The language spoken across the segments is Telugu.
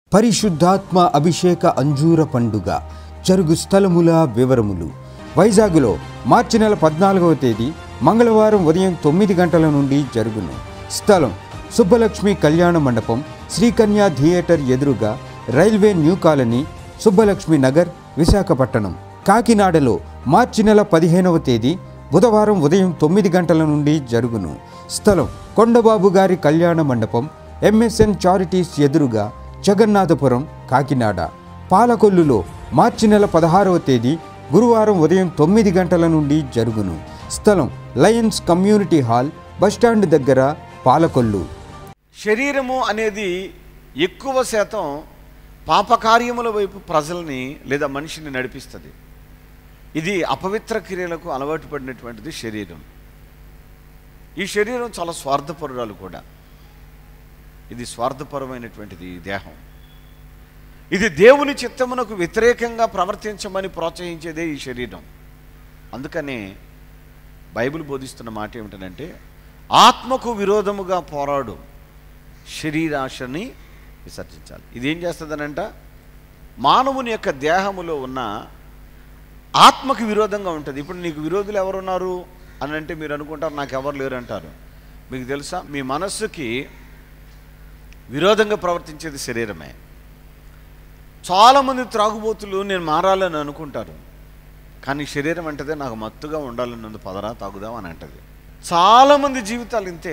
పరిశుద్ధాత్మ అభిషేక అంజూర పండుగ జరుగు స్థలముల వివరములు వైజాగ్లో మార్చి నెల పద్నాలుగవ తేదీ మంగళవారం ఉదయం తొమ్మిది గంటల నుండి జరుగును స్థలం సుబ్బలక్ష్మి కళ్యాణ మండపం శ్రీకన్య థియేటర్ ఎదురుగా railway new colony Subbalakshmi Nagar Visakhapatnam కాకినాడలో మార్చి నెల పదిహేనవ తేదీ బుధవారం ఉదయం తొమ్మిది గంటల నుండి జరుగును స్థలం కొండబాబు గారి కళ్యాణ మండపం ఎంఎస్ఎన్ చారిటీస్ ఎదురుగా జగన్నాథపురం కాకినాడ పాలకొల్లులో మార్చి నెల పదహారవ తేదీ గురువారం ఉదయం తొమ్మిది గంటల నుండి జరుగును స్థలం లయన్స్ కమ్యూనిటీ హాల్ బస్టాండ్ దగ్గర పాలకొల్లు శరీరము అనేది ఎక్కువ శాతం పాపకార్యముల వైపు ప్రజల్ని లేదా మనిషిని నడిపిస్తుంది ఇది అపవిత్ర క్రియలకు అలవాటు పడినటువంటిది శరీరం ఈ శరీరం చాలా స్వార్థపరురాలు కూడా ఇది స్వార్థపరమైనటువంటిది ఈ దేహం ఇది దేవుని చిత్తమునకు వ్యతిరేకంగా ప్రవర్తించమని ప్రోత్సహించేదే ఈ శరీరం అందుకనే బైబిల్ బోధిస్తున్న మాట ఏమిటంటే ఆత్మకు విరోధముగా పోరాడు శరీరాశని విసర్జించాలి ఇది ఏం చేస్తుందనంట మానవుని యొక్క దేహములో ఉన్న ఆత్మకు విరోధంగా ఉంటుంది ఇప్పుడు నీకు విరోధులు ఎవరున్నారు అని అంటే మీరు అనుకుంటారు నాకు ఎవరు లేరు అంటారు మీకు తెలుసా మీ మనస్సుకి విరోధంగా ప్రవర్తించేది శరీరమే చాలామంది త్రాగుబోతులు నేను మారాలని అనుకుంటారు కానీ శరీరం అంటదే నాకు మత్తుగా ఉండాలని ఉంది పదరా తాగుదాం అని అంటది చాలామంది జీవితాలు ఇంతే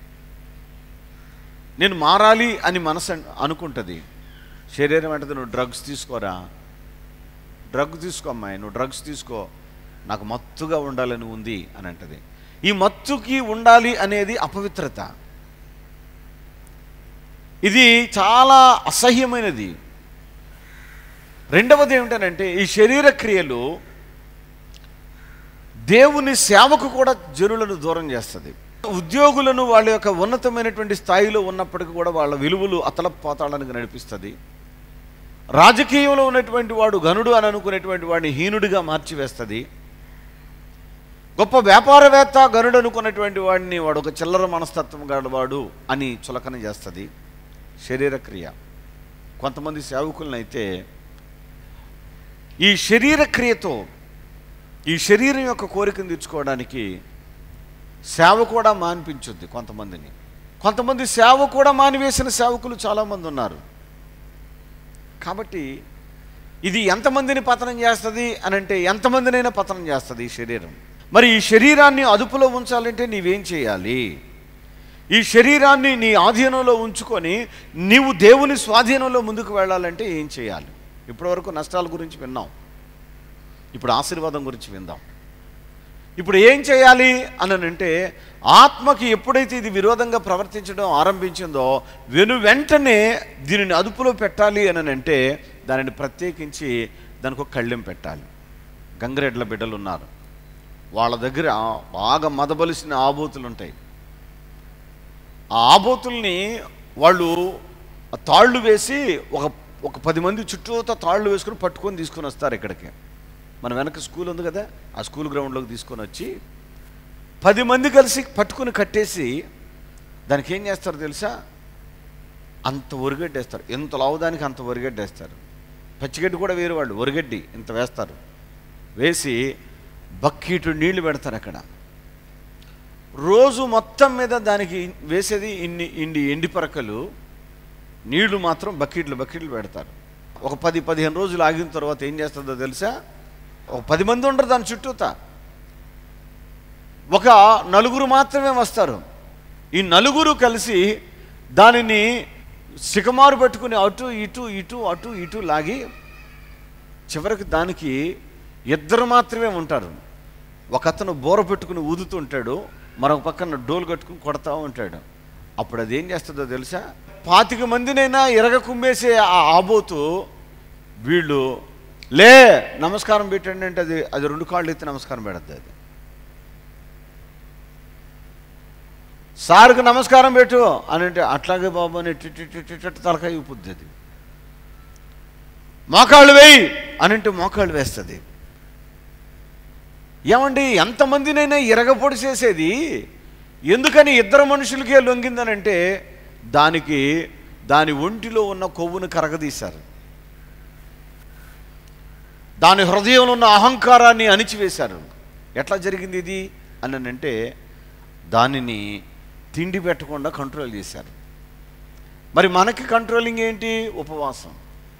నేను మారాలి అని మనసు అన్- అనుకుంటుంది శరీరం అంటది నువ్వు డ్రగ్స్ తీసుకోరా డ్రగ్ తీసుకో అమ్మాయి నువ్వు డ్రగ్స్ తీసుకో నాకు మత్తుగా ఉండాలని ఉంది అని అంటది ఈ మత్తుకి ఉండాలి అనేది అపవిత్రత ఇది చాలా అసహ్యమైనది రెండవది ఏమిటనంటే ఈ శరీర క్రియలు దేవుని సేవకు కూడా జనులను దూరం చేస్తుంది ఉద్యోగులను వాళ్ళ యొక్క ఉన్నతమైనటువంటి స్థాయిలో ఉన్నప్పటికీ కూడా వాళ్ళ విలువలు అతలపోతాడానికి నడిపిస్తుంది రాజకీయంలో ఉన్నటువంటి వాడు గనుడు అని అనుకునేటువంటి వాడిని హీనుడిగా మార్చివేస్తుంది గొప్ప వ్యాపారవేత్త గనుడు అనుకున్నటువంటి వాడిని వాడు ఒక చిల్లర మనస్తత్వం గలవాడు అని చులకన చేస్తుంది శరీర క్రియ కొంతమంది సేవకులను అయితే ఈ శరీర క్రియతో ఈ శరీరం యొక్క కోరికను తీర్చుకోవడానికి సేవ కూడా మానిపించుద్ది కొంతమందిని కొంతమంది సేవ కూడా మానివేసిన సేవకులు చాలామంది ఉన్నారు కాబట్టి ఇది ఎంతమందిని పతనం చేస్తుంది అని అంటే ఎంతమందినైనా పతనం చేస్తుంది ఈ శరీరం మరి ఈ శరీరాన్ని అదుపులో ఉంచాలంటే నీవేం చేయాలి ఈ శరీరాన్ని నీ ఆధీనంలో ఉంచుకొని నీవు దేవుని స్వాధీనంలో ముందుకు వెళ్ళాలంటే ఏం చేయాలి ఇప్పటివరకు నష్టాల గురించి విన్నాం ఇప్పుడు ఆశీర్వాదం గురించి విందాం ఇప్పుడు ఏం చేయాలి అని అంటే ఆత్మకి ఎప్పుడైతే ఇది విరోధంగా ప్రవర్తించడం ఆరంభించిందో వెను వెంటనే దీనిని అదుపులో పెట్టాలి అని అంటే దానిని ప్రత్యేకించి దానికి ఒక కళ్ళెం పెట్టాలి గంగరెడ్ల బిడ్డలు ఉన్నారు వాళ్ళ దగ్గర బాగా మదబలిసిన ఆబోతులు ఉంటాయి ఆ ఆబోతుల్ని వాళ్ళు ఆ తాళ్ళు వేసి ఒక ఒక పది మంది చుట్టూతో తాళ్ళు వేసుకుని పట్టుకొని తీసుకొని వస్తారు ఇక్కడికి మన వెనక స్కూల్ ఉంది కదా ఆ స్కూల్ గ్రౌండ్లోకి తీసుకొని వచ్చి పది మంది కలిసి పట్టుకుని కట్టేసి దానికి ఏం చేస్తారు తెలుసా అంత ఒరిగడ్డి వేస్తారు ఎంత లావుదానికి అంత ఒరిగడ్డి వేస్తారు పచ్చిగడ్డి కూడా వేరు వాళ్ళు ఒరిగడ్డి ఇంత వేస్తారు వేసి బక్కీటు నీళ్లు పెడతారు అక్కడ రోజు మొత్తం మీద దానికి వేసేది ఇన్ని ఇన్ని ఎండి పరకలు నీళ్లు మాత్రం బకెట్లు బకెట్లు పెడతారు ఒక పది పదిహేను రోజులు ఆగిన తర్వాత ఏం చేస్తుందో తెలుసా ఒక పది మంది ఉండరు దాని చుట్టూతా ఒక నలుగురు మాత్రమే వస్తారు ఈ నలుగురు కలిసి దానిని సికమారు పెట్టుకుని అటు ఇటు ఇటు అటు ఇటు లాగి చివరికి దానికి ఇద్దరు మాత్రమే ఉంటారు ఒక అతను బోర పెట్టుకుని ఊదుతుంటాడు మరొక పక్కన డోలు కట్టుకుని కొడతా ఉంటాడు అప్పుడు అది ఏం చేస్తుందో తెలుసా పాతిక మందినైనా ఎరగ కుమ్మేసే ఆ ఆబోతు వీళ్ళు లే నమస్కారం పెట్టండి అంటే అది అది రెండు కాళ్ళు ఎత్తి నమస్కారం పెడద్ది అది సార్కి నమస్కారం పెట్టు అని అంటే అట్లాగే బాబు అని టి టి టి టి టి తలకాయ ఊపుద్ది అది మోకాళ్ళు వేయి అని అంటే మోకాళ్ళు వేస్తుంది ఏమండి ఎంతమందినైనా ఇరగపొడి చేసేది ఎందుకని ఇద్దరు మనుషులకే లొంగిందనంటే దానికి దాని ఒంటిలో ఉన్న కొవ్వును కరగదీశారు దాని హృదయంలో ఉన్న అహంకారాన్ని అణిచివేశారు ఎట్లా జరిగింది ఇది అని అంటే దానిని తిండి పెట్టకుండా కంట్రోల్ చేశారు మరి మనకి కంట్రోలింగ్ ఏంటి ఉపవాసం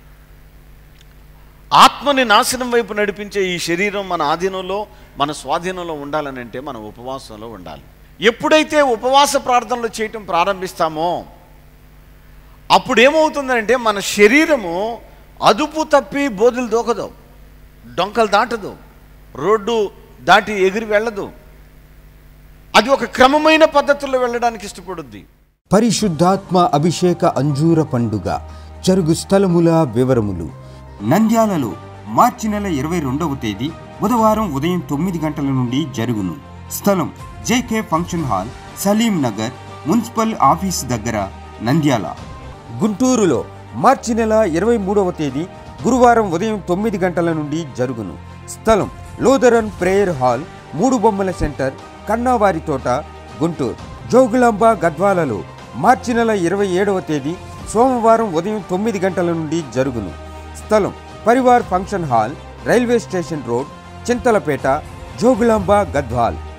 ఆత్మని నాశనం వైపు నడిపించే ఈ శరీరం మన ఆధీనంలో మన స్వాధీనంలో ఉండాలని అంటే మనం ఉపవాసంలో ఉండాలి ఎప్పుడైతే ఉపవాస ప్రార్థనలు చేయటం ప్రారంభిస్తామో అప్పుడు ఏమవుతుందంటే మన శరీరము అదుపు తప్పి బోధులు దూకదు డొంకలు దాటదు రోడ్డు దాటి ఎగిరి వెళ్ళదు అది ఒక క్రమమైన పద్ధతుల్లో వెళ్ళడానికి ఇష్టపడుద్ది పరిశుద్ధాత్మ అభిషేక అంజూర పండుగ జరుగు స్థలముల వివరములు నంద్యాలలో మార్చి నెల ఇరవై రెండవ తేదీ బుధవారం ఉదయం తొమ్మిది గంటల నుండి జరుగును స్థలం JK function hall Saleem Nagar municipal office దగ్గర నంద్యాల గుంటూరులో మార్చి నెల ఇరవై మూడవ తేదీ గురువారం ఉదయం తొమ్మిది గంటల నుండి జరుగును స్థలం లోదరన్ ప్రేయర్ హాల్ మూడు బొమ్మల సెంటర్ కన్నావారి తోట గుంటూరు జోగులాంబ గద్వాలలో మార్చి నెల ఇరవై ఏడవ తేదీ సోమవారం ఉదయం తొమ్మిది గంటల నుండి జరుగును స్థలం Parivar function hall railway station road Chintalapeta Jogulamba Gadwal